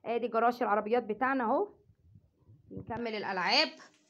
ادي جراج العربيات بتاعنا اهو نكمل الالعاب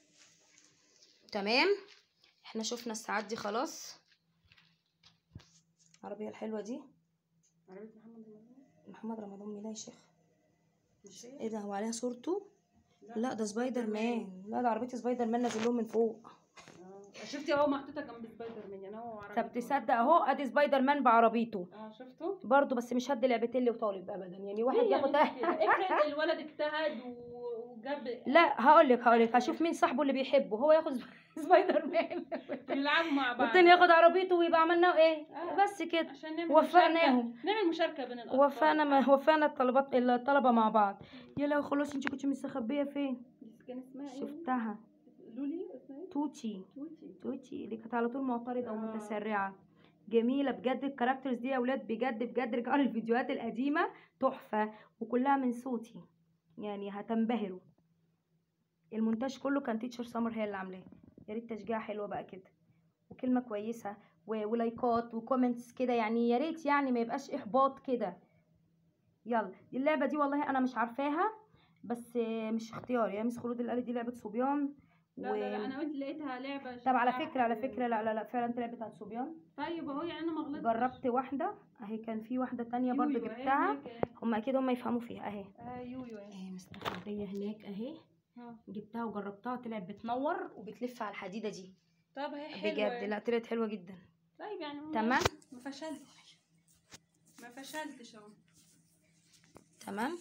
تمام احنا شفنا الساعات دي خلاص العربيه الحلوه دي عربية محمد رمضان محمد رمضان مين ده يا شيخ مش هي؟ ايه ده هو عليها صورته لا. لا ده سبايدر مان لا ده عربيه سبايدر مان نازل لهم من فوق آه. شفتي اهو محطوطة جنب سبايدر مان يعني هو عربية طب تصدق اهو ادي سبايدر مان بعربيته اه شفته؟ برضه بس مش هدي لعبتين لي وطالب ابدا يعني واحد ليه ياخد يعني كده؟ افرض الولد اجتهد و- وجاب لا هقول لك هقول لك هشوف مين صاحبه اللي بيحبه هو ياخد سبايدر مان يلعبوا مع بعض والتاني ياخد عربيته ويبقى عملنا ايه آه. بس كده عشان نعمل وفقناهم. مشاركة- نعمل مشاركة بين الأطفال وفانا ما وفانا الطلبات الطلبه مع بعض يا لو خلاص انت كنت مستخبيه فين كان اسمها ايه؟ شفتها لولي اسمها ايه؟ توتي توتي توتي اللي كانت على طول معترضه آه. ومتسرعه جميله بجد الكاركترز دي يا اولاد بجد بجد رجعوا الفيديوهات القديمه تحفه وكلها من صوتي يعني هتنبهروا المونتاج كله كان تيتشر سمر هي اللي عاملاه يا ريت تشجيع حلوه بقى كده وكلمه كويسه و- ولايكات وكومنتس كده يعني يا ريت يعني ما يبقاش احباط كده يلا اللعبه دي والله انا مش عارفاها بس مش اختياري يا مس خلود اللي قالت دي لعبه صبيان لا لا لا انا قلت لقيتها لعبة طب على شجاع فكره على و- فكره لا لا لا فعلا طلعت بتاعت صبيان طيب اهو يعني انا ما غلطتش جربت واحده اهي كان في واحده تانية برضو يويو، أهي جبتها هناك أهي. هم اكيد هم يفهموا فيها اهي اه يويو أهي. اهي مستخبيه هناك اهي اه. جبتها وجربتها طلعت بتنور وبتلف على الحديده دي طب هي حلوة بجد لا طلعت حلوه جدا طيب يعني ما- تمام. ما فشلتش ما فشلتش اهو تمام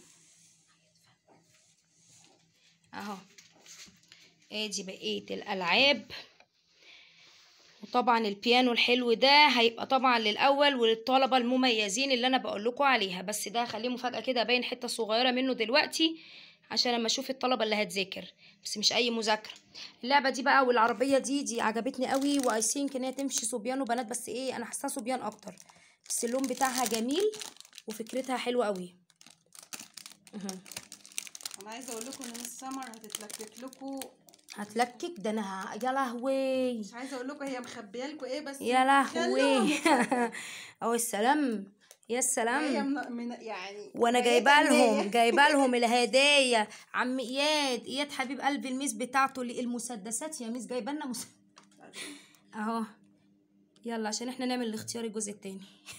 اهو ادي بقيه الالعاب وطبعا البيانو الحلو ده هيبقى طبعا للاول وللطلبه المميزين اللي انا بقول لكم عليها بس ده خليه مفاجاه كده باين حته صغيره منه دلوقتي عشان لما اشوف الطلبه اللي هتذاكر بس مش اي مذاكره اللعبه دي بقى والعربيه دي دي عجبتني قوي واي ثينك ان هي تمشي صبيان وبنات بس ايه انا حاساها صبيان اكتر بس اللون بتاعها جميل وفكرتها حلوه قوي مهم. انا عايزه اقول لكم ان مس سمر هتتلكك لكم هتلكك ده انا ه- يا لهوي مش عايزه اقول لكم هي مخبيه لكم ايه بس يا لهوي خلوها او السلام يا هي سلام من, من يعني وانا هي جايبه لهم تنمية. جايبه لهم الهدايا عم اياد اياد حبيب قلبي الميس بتاعته اللي- المسدسات يا ميس جايبه لنا مس... اهو يلا عشان احنا نعمل الاختيار الجزء التاني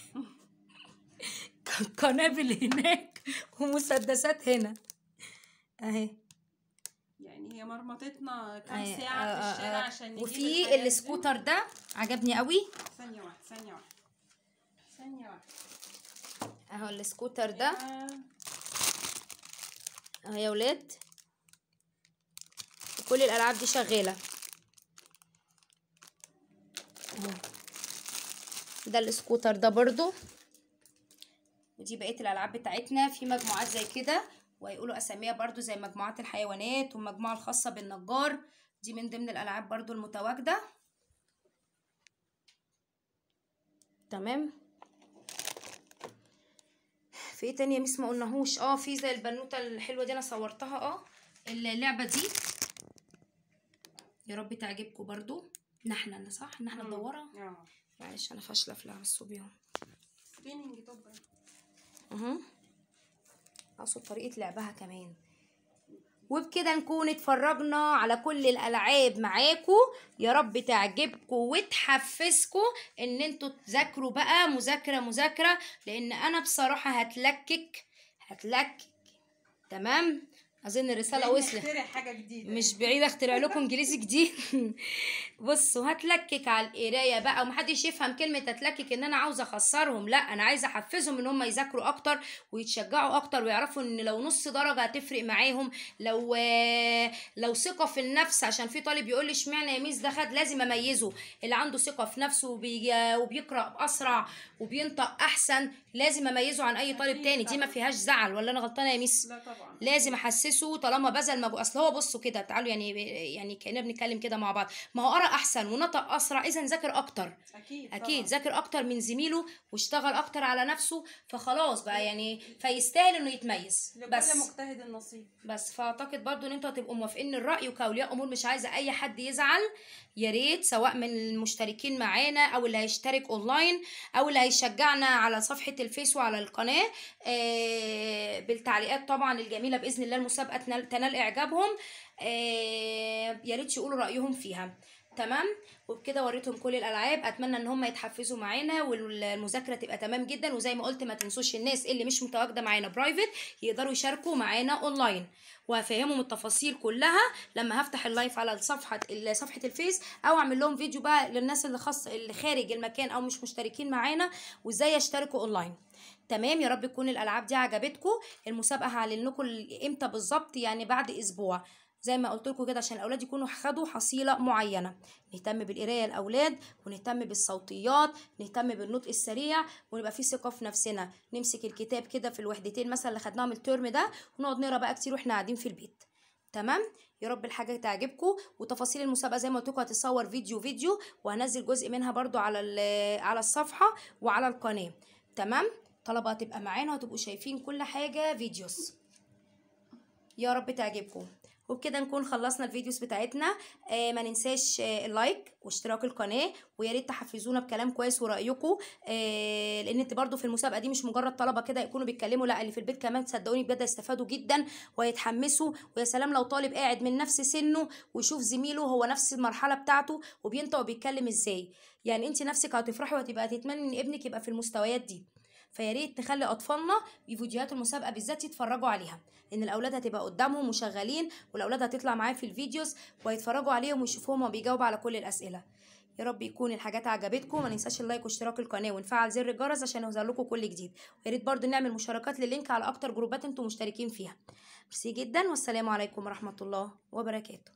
قنابل هناك ومسدسات هنا اهي يعني هي مرمطتنا كام أهي. ساعه آه، في آه، الشارع آه. عشان نجيب وفي الحاجات دي. السكوتر ده عجبني قوي ثانيه واحده ثانيه واحده ثانيه واحده اهو السكوتر ده آه. اهو يا ولاد وكل الالعاب دي شغاله اهو ده السكوتر ده برضو ودي بقيه الالعاب بتاعتنا في مجموعات زي كده وهيقولوا اساميها برضو زي مجموعات الحيوانات والمجموعه الخاصه بالنجار دي من ضمن الالعاب برضو المتواجده تمام في ايه تاني يا ميس ما قلناهوش اه في زي البنوته الحلوه دي انا صورتها اه اللعبه دي يا رب تعجبكم برضو نحله انا صح نحله مم. مدوره اه معلش انا فاشله في لعب الصبيان سبيننج توب اها اقصد طريقه لعبها كمان وبكده نكون اتفرجنا على كل الالعاب معاكم يا رب تعجبكم وتحفزكم ان انتوا تذاكروا بقى مذاكره مذاكره لان انا بصراحه هتلكك هتلكك تمام اظن الرساله وصلت نخترع حاجه جديده مش بعيد اخترع لكم انجليزي جديد بصوا هتلكك على القرايه بقى ومحدش يفهم كلمه هتلكك ان انا عاوزه اخسرهم لا انا عايزه احفزهم ان هم يذاكروا اكتر ويتشجعوا اكتر ويعرفوا ان لو نص درجه هتفرق معاهم لو لو ثقه في النفس عشان في طالب يقول لي اشمعنى يا ميس ده خد لازم اميزه اللي عنده ثقه في نفسه وبي... وبيقرا اسرع وبينطق احسن لازم اميزه عن اي طالب أكيد تاني دي ما طبعا. فيهاش زعل ولا انا غلطانه يا ميس لا طبعا لازم احسسه طالما بذل مجهود اصل هو بصوا كده تعالوا يعني يعني كاننا بنتكلم كده مع بعض ما هو قرا احسن ونطق اسرع اذا ذاكر اكتر اكيد اكيد طبعاً. ذاكر اكتر من زميله واشتغل اكتر على نفسه فخلاص بقى يعني فيستاهل انه يتميز لكل بس مجتهد النصيب بس فاعتقد برضو ان انتوا هتبقوا موافقين الراي وكاولياء امور مش عايزه اي حد يزعل يا ريت سواء من المشتركين معانا او اللي هيشترك اونلاين او اللي هيشجعنا على صفحه الفيس وعلى القناه آه بالتعليقات طبعا الجميله باذن الله المسابقه تنال, تنال اعجابهم آه يا ريت يقولوا رايهم فيها تمام وبكده وريتهم كل الالعاب اتمنى ان هم يتحفزوا معانا والمذاكره تبقى تمام جدا وزي ما قلت ما تنسوش الناس اللي مش متواجده معانا برايفت يقدروا يشاركوا معانا اونلاين وهفهمهم التفاصيل كلها لما هفتح اللايف على صفحه صفحه الفيس او اعمل لهم فيديو بقى للناس اللي خاص اللي خارج المكان او مش مشتركين معانا وازاي يشتركوا اونلاين تمام يا رب تكون الالعاب دي عجبتكم المسابقه هعلن لكم امتى بالظبط يعني بعد اسبوع زي ما قلت لكم كده عشان الاولاد يكونوا خدوا حصيله معينه نهتم بالقرايه الاولاد ونهتم بالصوتيات نهتم بالنطق السريع ونبقى في ثقه في نفسنا نمسك الكتاب كده في الوحدتين مثلا اللي خدناهم الترم ده ونقعد نقرا بقى كتير واحنا قاعدين في البيت تمام يا رب الحاجه تعجبكم وتفاصيل المسابقه زي ما قلت لكم هتصور فيديو فيديو وهنزل جزء منها برضو على على الصفحه وعلى القناه تمام طلبه هتبقى معانا وهتبقوا شايفين كل حاجه فيديوز يا رب تعجبكم وبكده نكون خلصنا الفيديوز بتاعتنا آه ما ننساش آه اللايك واشتراك القناه ويا ريت تحفزونا بكلام كويس ورايكم آه لان انت برضو في المسابقه دي مش مجرد طلبه كده يكونوا بيتكلموا لا اللي في البيت كمان صدقوني بجد يستفادوا جدا ويتحمسوا ويا سلام لو طالب قاعد من نفس سنه ويشوف زميله هو نفس المرحله بتاعته وبينطق وبيتكلم ازاي يعني انت نفسك هتفرحي وهتبقى تتمني ان ابنك يبقى في المستويات دي فيا ريت نخلي اطفالنا في فيديوهات المسابقه بالذات يتفرجوا عليها لان الاولاد هتبقى قدامهم وشغالين والاولاد هتطلع معايا في الفيديوز وهيتفرجوا عليهم ويشوفوهم وبيجاوبوا على كل الاسئله يا رب يكون الحاجات عجبتكم ما ننساش اللايك واشتراك القناه ونفعل زر الجرس عشان يظهر لكم كل جديد ويا ريت برضو نعمل مشاركات لللينك على اكتر جروبات انتم مشتركين فيها ميرسي جدا والسلام عليكم ورحمه الله وبركاته